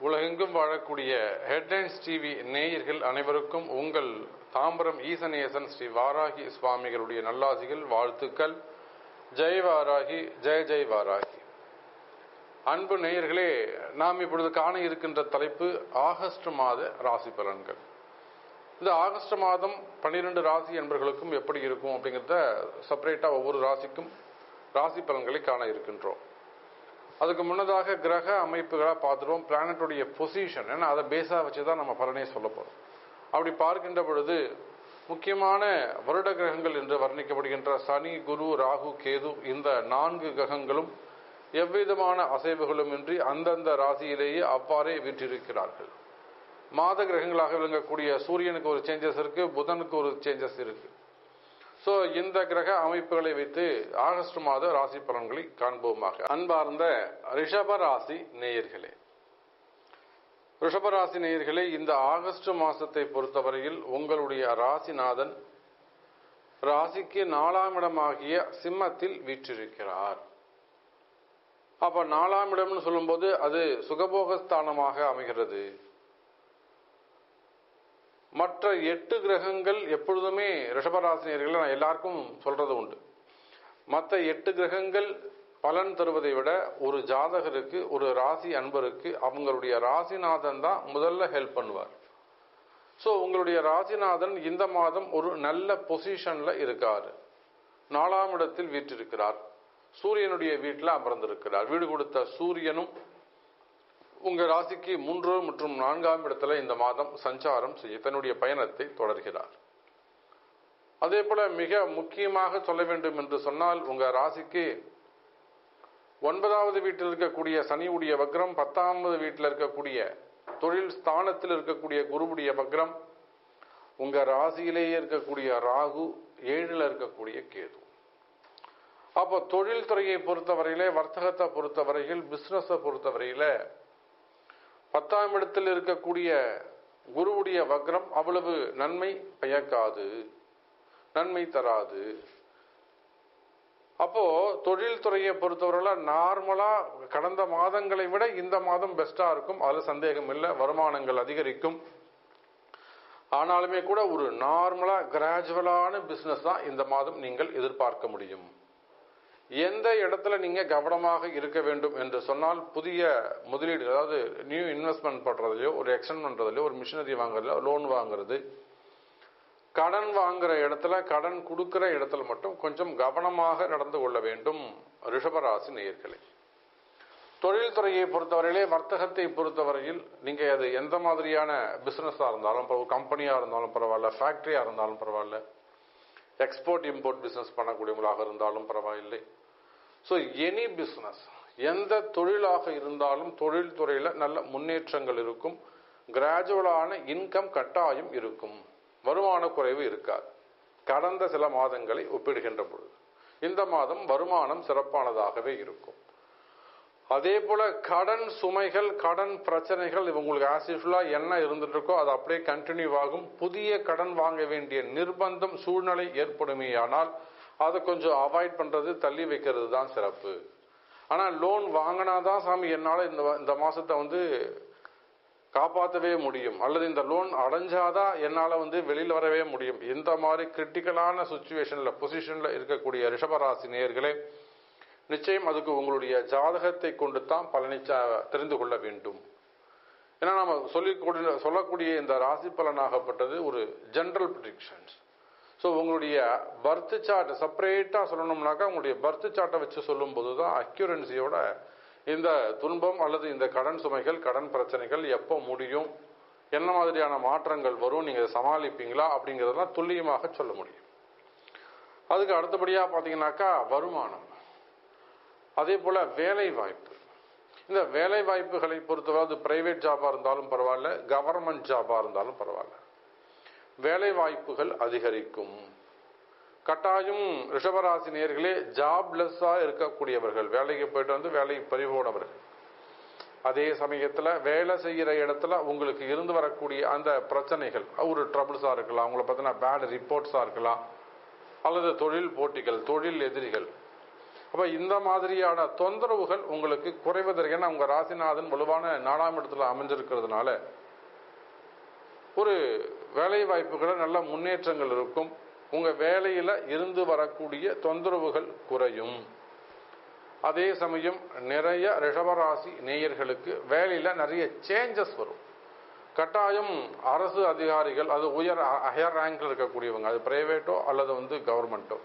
உலகெங்கும் வாழக்கூடிய headlines TV நேயர்கள் அனைவருக்கும் உங்கள் தாம்பரம் ஈசனேசன் ஸ்ரீ வாராகி சுவாமிகளுடைய நல்லாசிகள் வாழ்த்துக்கள் ஜெய் வாராகி ஜெய ஜெய் வாராகி அன்பு நேயர்களே நாம் இப்பொழுது காண இருக்கின்ற தலைப்பு ஆகஸ்ட் மாத ராசி பலன்கள் இந்த ஆகஸ்ட் மாதம் பன்னிரெண்டு ராசி என்பர்களுக்கும் எப்படி இருக்கும் அப்படிங்கிறத செப்பரேட்டா ஒவ்வொரு ராசிக்கும் ராசி பலன்களை காண இருக்கின்றோம் அதுக்கு முன்னதாக கிரக அமைப்புகளை பார்த்துருவோம் பிளானட்டுடைய பொசிஷன் ஏன்னா அதை பேஸாக வச்சு தான் நம்ம பலனே சொல்ல போகிறோம் அப்படி பார்க்கின்ற பொழுது முக்கியமான வருட கிரகங்கள் என்று வர்ணிக்கப்படுகின்ற சனி குரு ராகு கேது இந்த நான்கு கிரகங்களும் எவ்விதமான அசைவுகளும் இன்றி அந்தந்த ராசியிலேயே அவ்வாறே வீற்றிருக்கிறார்கள் மாத கிரகங்களாக விளங்கக்கூடிய சூரியனுக்கு ஒரு சேஞ்சஸ் இருக்கு புதனுக்கு ஒரு சேஞ்சஸ் இருக்கு ஸோ இந்த கிரக அமைப்புகளை வைத்து ஆகஸ்ட் மாத ராசி பலன்களை காண்போமாக அன்பார்ந்த ரிஷப ராசி நேயர்களே ரிஷபராசி நேயர்களே இந்த ஆகஸ்ட் மாசத்தை பொறுத்தவரையில் உங்களுடைய ராசிநாதன் ராசிக்கு நாலாம் இடமாகிய சிம்மத்தில் வீற்றிருக்கிறார் அப்ப நாலாம் இடம்னு சொல்லும்போது அது சுகபோகஸ்தானமாக அமைகிறது மற்ற எட்டு கிரகங்கள் எப்பொழுதுமே ரிஷபராசினியர்கள் நான் எல்லாருக்கும் சொல்றது உண்டு மற்ற எட்டு கிரகங்கள் பலன் தருவதை விட ஒரு ஜாதகருக்கு ஒரு ராசி அன்பருக்கு அவங்களுடைய ராசிநாதன் தான் முதல்ல ஹெல்ப் பண்ணுவார் ஸோ உங்களுடைய ராசிநாதன் இந்த மாதம் ஒரு நல்ல பொசிஷன்ல இருக்காரு நாலாம் இடத்தில் வீற்றிருக்கிறார் சூரியனுடைய வீட்டில் அமர்ந்திருக்கிறார் வீடு கொடுத்த சூரியனும் உங்க ராசிக்கு மூன்று மற்றும் நான்காம் இடத்துல இந்த மாதம் சஞ்சாரம் செய்ய தன்னுடைய பயணத்தை தொடர்கிறார் அதே போல மிக முக்கியமாக சொல்ல வேண்டும் என்று சொன்னால் உங்க ராசிக்கு ஒன்பதாவது வீட்டில் இருக்கக்கூடிய சனியுடைய வக்ரம் பத்தாவது வீட்டில் இருக்கக்கூடிய தொழில் ஸ்தானத்தில் இருக்கக்கூடிய குருவுடைய வக்ரம் உங்க ராசியிலேயே இருக்கக்கூடிய ராகு ஏழில் இருக்கக்கூடிய கேது அப்போ தொழில் துறையை பொறுத்தவரையிலே வர்த்தகத்தை பொறுத்தவரையில் பிசினஸை பொறுத்தவரையில பத்தாம் இடத்தில் இருக்கக்கூடிய குருவுடைய வக்ரம் அவ்வளவு நன்மை பயக்காது நன்மை தராது அப்போ தொழில் துறையை பொறுத்தவரையில நார்மலா கடந்த மாதங்களை விட இந்த மாதம் பெஸ்டா இருக்கும் அதுல சந்தேகம் இல்லை வருமானங்கள் அதிகரிக்கும் ஆனாலுமே கூட ஒரு நார்மலா கிராஜுவலான பிசினஸ் தான் இந்த மாதம் நீங்கள் எதிர்பார்க்க முடியும் எந்த இடத்துல நீங்க கவனமாக இருக்க வேண்டும் என்று சொன்னால் புதிய முதலீடு அதாவது நியூ இன்வெஸ்ட்மெண்ட் பண்றதுலயோ ஒரு எக்ஸ்டென்ட் பண்றதுலயோ ஒரு மிஷினரி வாங்குறதுல லோன் வாங்குறது கடன் வாங்குற இடத்துல கடன் கொடுக்கிற இடத்துல மட்டும் கொஞ்சம் கவனமாக நடந்து கொள்ள வேண்டும் ரிஷபராசி நேயர்களே தொழில் துறையை பொறுத்தவரையிலே வர்த்தகத்தை பொறுத்தவரையில் நீங்க அது எந்த மாதிரியான பிசினஸா இருந்தாலும் கம்பெனியா இருந்தாலும் பரவாயில்ல ஃபேக்டரியா இருந்தாலும் பரவாயில்ல எக்ஸ்போர்ட் இம்போர்ட் பிசினஸ் பண்ணக்கூடியவங்களாக இருந்தாலும் பரவாயில்லை ஸோ எனி பிசினஸ் எந்த தொழிலாக இருந்தாலும் தொழில் துறையில நல்ல முன்னேற்றங்கள் இருக்கும் கிராஜுவலான இன்கம் கட்டாயம் இருக்கும் வருமான குறைவு இருக்காது கடந்த சில மாதங்களை ஒப்பிடுகின்ற பொழுது இந்த மாதம் வருமானம் சிறப்பானதாகவே இருக்கும் அதே போல கடன் சுமைகள் கடன் பிரச்சனைகள் உங்களுக்கு ஆசிஃபுல்லா என்ன இருந்துட்டு இருக்கோ அது அப்படியே கண்டினியூ ஆகும் புதிய கடன் வாங்க வேண்டிய நிர்பந்தம் சூழ்நிலை ஏற்படுமேயானால் அதை கொஞ்சம் அவாய்ட் பண்றது தள்ளி வைக்கிறது தான் சிறப்பு ஆனா லோன் வாங்கினாதான் சாமி என்னால இந்த இந்த மாசத்தை வந்து காப்பாற்றவே முடியும் அல்லது இந்த லோன் அடைஞ்சாதான் என்னால வந்து வெளியில் வரவே முடியும் இந்த மாதிரி கிரிட்டிக்கலான சுச்சுவேஷன்ல பொசிஷன்ல இருக்கக்கூடிய ரிஷபராசி நேயர்களே நிச்சயம் அதுக்கு உங்களுடைய ஜாதகத்தை கொண்டு தான் பலனை தெரிந்து கொள்ள வேண்டும் ஏன்னா நம்ம சொல்லி சொல்லக்கூடிய இந்த ராசி பலனாகப்பட்டது ஒரு ஜென்ரல் ப்ரிடிக்ஷன்ஸ் ஸோ உங்களுடைய பர்த் சார்ட் செப்பரேட்டாக சொல்லணும்னாக்கா உங்களுடைய பர்த் சார்ட்டை வச்சு சொல்லும்போது தான் அக்யூரன்சியோட இந்த துன்பம் அல்லது இந்த கடன் சுமைகள் கடன் பிரச்சனைகள் எப்போ முடியும் என்ன மாதிரியான மாற்றங்கள் வரும் நீங்கள் சமாளிப்பீங்களா அப்படிங்கிறதெல்லாம் துல்லியமாக சொல்ல முடியும் அதுக்கு அடுத்தபடியாக பார்த்தீங்கன்னாக்கா வருமானம் அதே போல வேலை வாய்ப்பு இந்த வேலை வாய்ப்புகளை பொறுத்தவரை அது பிரைவேட் ஜாபா இருந்தாலும் பரவாயில்ல கவர்மெண்ட் ஜாபா இருந்தாலும் பரவாயில்ல வேலை வாய்ப்புகள் அதிகரிக்கும் கட்டாயம் ரிஷபராசி நேர்களே ஜாப்லெஸ்ஸா இருக்கக்கூடியவர்கள் வேலைக்கு போயிட்டு வந்து வேலை பறிபோனவர்கள் அதே சமயத்துல வேலை செய்யற இடத்துல உங்களுக்கு இருந்து வரக்கூடிய அந்த பிரச்சனைகள் ஒரு ட்ரபிள்ஸா இருக்கலாம் உங்களை பார்த்தீங்கன்னா பேட் ரிப்போர்ட்ஸா இருக்கலாம் அல்லது தொழில் போட்டிகள் தொழில் எதிரிகள் அப்ப இந்த மாதிரியான தொந்தரவுகள் உங்களுக்கு குறைவதற்கு ஏன்னா உங்க ராசிநாதன் வலுவான நாலாம் இடத்துல அமைஞ்சிருக்கிறதுனால ஒரு வேலை வாய்ப்புகளை நல்ல முன்னேற்றங்கள் இருக்கும் உங்க வேலையில இருந்து வரக்கூடிய தொந்தரவுகள் குறையும் அதே சமயம் நிறைய ரிஷபராசி நேயர்களுக்கு வேலையில நிறைய சேஞ்சஸ் வரும் கட்டாயம் அரசு அதிகாரிகள் அது உயர் ஹையர் ரேங்க்ல இருக்கக்கூடியவங்க அது பிரைவேட்டோ அல்லது வந்து கவர்மெண்ட்டோ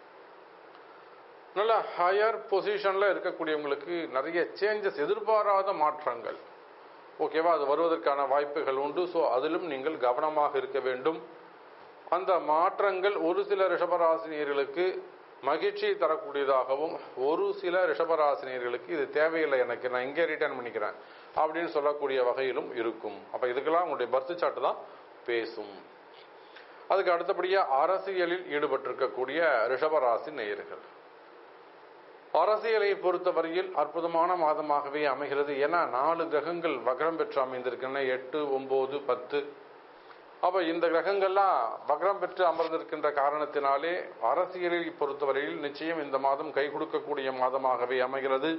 நல்ல ஹையர் பொசிஷன்ல இருக்கக்கூடியவங்களுக்கு நிறைய சேஞ்சஸ் எதிர்பாராத மாற்றங்கள் ஓகேவா அது வருவதற்கான வாய்ப்புகள் உண்டு ஸோ அதிலும் நீங்கள் கவனமாக இருக்க வேண்டும் அந்த மாற்றங்கள் ஒரு சில ரிஷபராசினியர்களுக்கு மகிழ்ச்சி தரக்கூடியதாகவும் ஒரு சில ரிஷபராசினியர்களுக்கு இது தேவையில்லை எனக்கு நான் இங்கே ரிட்டர்ன் பண்ணிக்கிறேன் அப்படின்னு சொல்லக்கூடிய வகையிலும் இருக்கும் அப்ப இதுக்கெல்லாம் உங்களுடைய பர்த் சார்ட் தான் பேசும் அதுக்கு அடுத்தபடியா அரசியலில் ஈடுபட்டிருக்கக்கூடிய ரிஷபராசி நேயர்கள் அரசியலை பொறுத்தவரையில் அற்புதமான மாதமாகவே அமைகிறது ஏன்னா நாலு கிரகங்கள் வக்ரம் பெற்று அமைந்திருக்கின்றன எட்டு ஒன்பது பத்து அப்ப இந்த கிரகங்கள்லாம் வக்ரம் பெற்று அமர்ந்திருக்கின்ற காரணத்தினாலே அரசியலை பொறுத்தவரையில் நிச்சயம் இந்த மாதம் கை கொடுக்கக்கூடிய மாதமாகவே அமைகிறது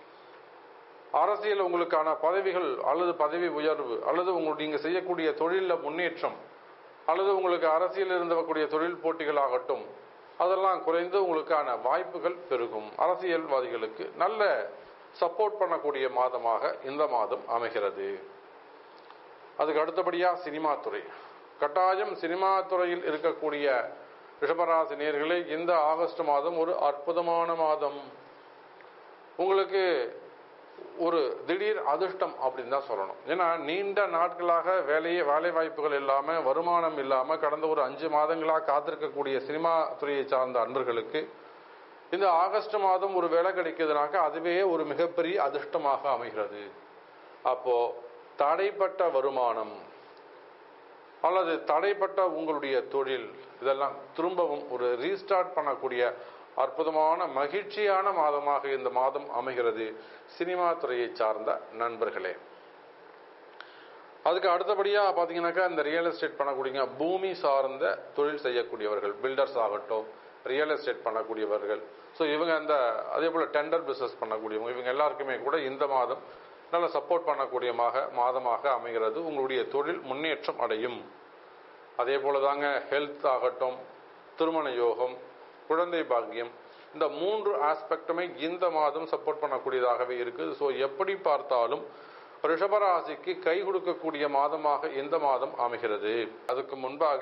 அரசியல் உங்களுக்கான பதவிகள் அல்லது பதவி உயர்வு அல்லது உங்களுக்கு நீங்க செய்யக்கூடிய தொழிலில் முன்னேற்றம் அல்லது உங்களுக்கு அரசியல் இருந்தக்கூடிய தொழில் போட்டிகள் ஆகட்டும் அதெல்லாம் குறைந்து உங்களுக்கான வாய்ப்புகள் பெருகும் அரசியல்வாதிகளுக்கு நல்ல சப்போர்ட் பண்ணக்கூடிய மாதமாக இந்த மாதம் அமைகிறது அதுக்கு அடுத்தபடியா சினிமா துறை கட்டாயம் சினிமா துறையில் இருக்கக்கூடிய ரிஷபராசி நேர்களே இந்த ஆகஸ்ட் மாதம் ஒரு அற்புதமான மாதம் உங்களுக்கு ஒரு திடீர் அதிர்ஷ்டம் அப்படின்னு தான் சொல்லணும் ஏன்னா நீண்ட நாட்களாக வேலையே வேலை வாய்ப்புகள் இல்லாம வருமானம் இல்லாம கடந்த ஒரு அஞ்சு மாதங்களாக காத்திருக்கக்கூடிய சினிமா துறையை சார்ந்த அன்பர்களுக்கு இந்த ஆகஸ்ட் மாதம் ஒரு வேலை கிடைக்குதுனாக்க அதுவே ஒரு மிகப்பெரிய அதிர்ஷ்டமாக அமைகிறது அப்போ தடைப்பட்ட வருமானம் அல்லது தடைப்பட்ட உங்களுடைய தொழில் இதெல்லாம் திரும்பவும் ஒரு ரீஸ்டார்ட் பண்ணக்கூடிய அற்புதமான மகிழ்ச்சியான மாதமாக இந்த மாதம் அமைகிறது சினிமா துறையை சார்ந்த நண்பர்களே அதுக்கு அடுத்தபடியா பாத்தீங்கன்னாக்கா இந்த ரியல் எஸ்டேட் பண்ணக்கூடிய பூமி சார்ந்த தொழில் செய்யக்கூடியவர்கள் பில்டர்ஸ் ஆகட்டும் ரியல் எஸ்டேட் பண்ணக்கூடியவர்கள் ஸோ இவங்க அந்த அதே போல டெண்டர் பிசினஸ் பண்ணக்கூடியவங்க இவங்க எல்லாருக்குமே கூட இந்த மாதம் நல்ல சப்போர்ட் பண்ணக்கூடிய மாதமாக அமைகிறது உங்களுடைய தொழில் முன்னேற்றம் அடையும் அதே போல தாங்க ஹெல்த் ஆகட்டும் திருமண யோகம் குழந்தை பாக்கியம் இந்த மூன்று ஆஸ்பெக்டுமே இந்த மாதம் சப்போர்ட் பண்ணக்கூடியதாகவே இருக்குது ஸோ எப்படி பார்த்தாலும் ரிஷபராசிக்கு கை கொடுக்கக்கூடிய மாதமாக இந்த மாதம் அமைகிறது அதுக்கு முன்பாக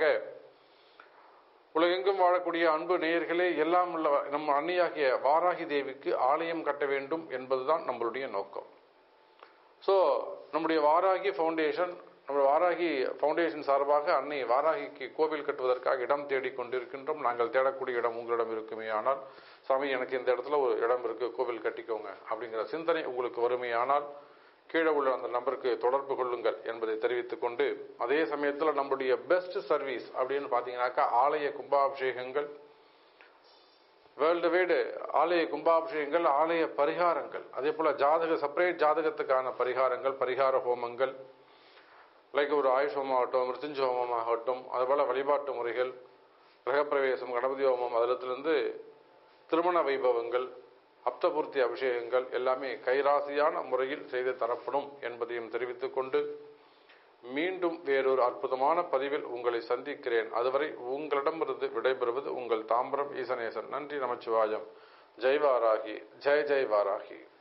உலகெங்கும் வாழக்கூடிய அன்பு நேயர்களே எல்லாம் உள்ள நம் அன்னையாகிய வாராகி தேவிக்கு ஆலயம் கட்ட வேண்டும் என்பதுதான் நம்மளுடைய நோக்கம் ஸோ நம்முடைய வாராகி ஃபவுண்டேஷன் நம்ம வாராகி ஃபவுண்டேஷன் சார்பாக அன்னை வாராகிக்கு கோவில் கட்டுவதற்காக இடம் தேடிக் கொண்டிருக்கின்றோம் நாங்கள் தேடக்கூடிய இடம் உங்களிடம் இருக்குமே ஆனால் சாமி எனக்கு இந்த இடத்துல ஒரு இடம் இருக்கு கோவில் கட்டிக்கோங்க அப்படிங்கிற சிந்தனை உங்களுக்கு வருமையானால் கீழே உள்ள அந்த நம்பருக்கு தொடர்பு கொள்ளுங்கள் என்பதை தெரிவித்துக் கொண்டு அதே சமயத்தில் நம்முடைய பெஸ்ட் சர்வீஸ் அப்படின்னு பார்த்தீங்கன்னாக்கா ஆலய கும்பாபிஷேகங்கள் வேர்ல்டு வைடு ஆலய கும்பாபிஷேகங்கள் ஆலய பரிகாரங்கள் அதே போல ஜாதக செப்பரேட் ஜாதகத்துக்கான பரிகாரங்கள் பரிகார ஹோமங்கள் லைக் ஒரு ஆயுஷ் ஹோமம் ஆகட்டும் மிருத்துஞ்ச ஹோமம் ஆகட்டும் அதுபோல வழிபாட்டு முறைகள் கிரகப்பிரவேசம் கணபதி ஹோமம் அதிலிருந்து திருமண வைபவங்கள் அப்தபூர்த்தி அபிஷேகங்கள் எல்லாமே கைராசியான முறையில் செய்து தரப்படும் என்பதையும் தெரிவித்துக் கொண்டு மீண்டும் வேறொரு அற்புதமான பதிவில் உங்களை சந்திக்கிறேன் அதுவரை உங்களிடமிருந்து விடைபெறுவது உங்கள் தாம்பரம் ஈசனேசன் நன்றி நமச்சிவாயம் ஜெய் வாராகி ஜெய் ஜெய் வாராகி